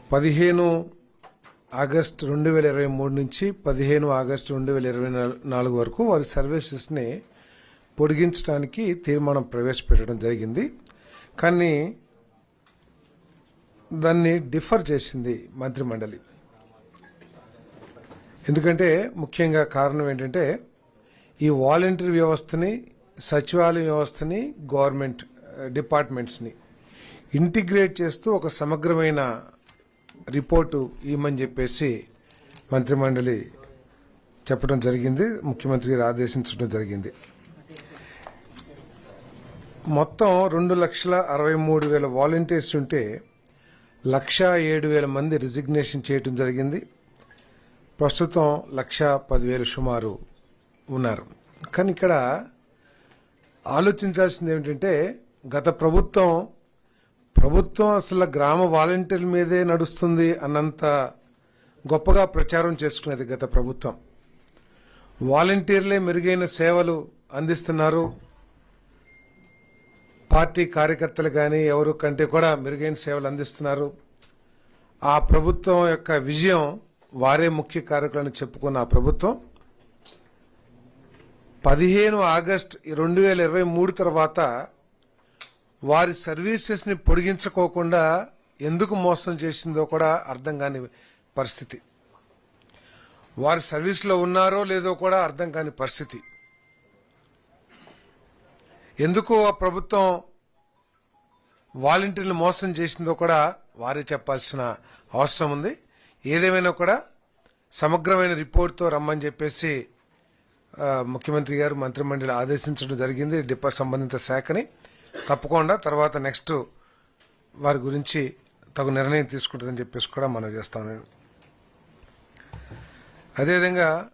పదిహేను ఆగస్ట్ రెండు వేల ఇరవై మూడు నుంచి పదిహేను ఆగస్టు రెండు వేల ఇరవై నాలుగు వరకు వారి సర్వీసెస్ని పొడిగించడానికి తీర్మానం ప్రవేశపెట్టడం జరిగింది కానీ దాన్ని డిఫర్ చేసింది మంత్రిమండలి ఎందుకంటే ముఖ్యంగా కారణం ఏంటంటే ఈ వాలంటీర్ వ్యవస్థని సచివాలయ వ్యవస్థని గవర్నమెంట్ డిపార్ట్మెంట్స్ని ఇంటిగ్రేట్ చేస్తూ ఒక సమగ్రమైన రిపోర్టు ఇవ్వమని చెప్పేసి మంత్రిమండలి చెప్పడం జరిగింది ముఖ్యమంత్రి గారు ఆదేశించడం జరిగింది మొత్తం రెండు లక్షల అరవై మూడు వేల వాలంటీర్స్ ఉంటే లక్ష ఏడు వేల మంది రిజిగ్నేషన్ చేయడం జరిగింది ప్రస్తుతం లక్ష పదివేలు సుమారు ఉన్నారు కానీ ఇక్కడ ఆలోచించాల్సింది ఏమిటంటే గత ప్రభుత్వం ప్రభుత్వం అసలు గ్రామ వాలంటీర్ల మీదే నడుస్తుంది అన్నంత గొప్పగా ప్రచారం చేసుకునేది గత ప్రభుత్వం వాలంటీర్లే మెరుగైన సేవలు అందిస్తున్నారు పార్టీ కార్యకర్తలు కానీ ఎవరు కంటే కూడా మెరుగైన సేవలు అందిస్తున్నారు ఆ ప్రభుత్వం యొక్క విజయం వారే ముఖ్య కారకులని చెప్పుకున్న ఆ ప్రభుత్వం పదిహేను ఆగస్ట్ రెండు వేల ఇరవై మూడు తర్వాత వారి సర్వీసెస్ ని పొడిగించుకోకుండా ఎందుకు మోసం చేసిందో కూడా అర్థం కాని పరిస్థితి వారి సర్వీస్లో ఉన్నారో లేదో కూడా అర్థం కాని పరిస్థితి ఎందుకు ఆ ప్రభుత్వం వాలంటీర్లు మోసం చేసిందో కూడా వారే చెప్పాల్సిన అవసరం ఉంది ఏదేమైనా కూడా సమగ్రమైన రిపోర్ట్తో రమ్మని చెప్పేసి ఆ, ముఖ్యమంత్రి గారు మంత్రిమండలి ఆదేశించడం జరిగింది డిపా సంబంధిత శాఖని తప్పకుండా తర్వాత నెక్స్ట్ వారి గురించి తగు నిర్ణయం తీసుకుంటుందని చెప్పేసి కూడా మనం చేస్తాం నేను అదేవిధంగా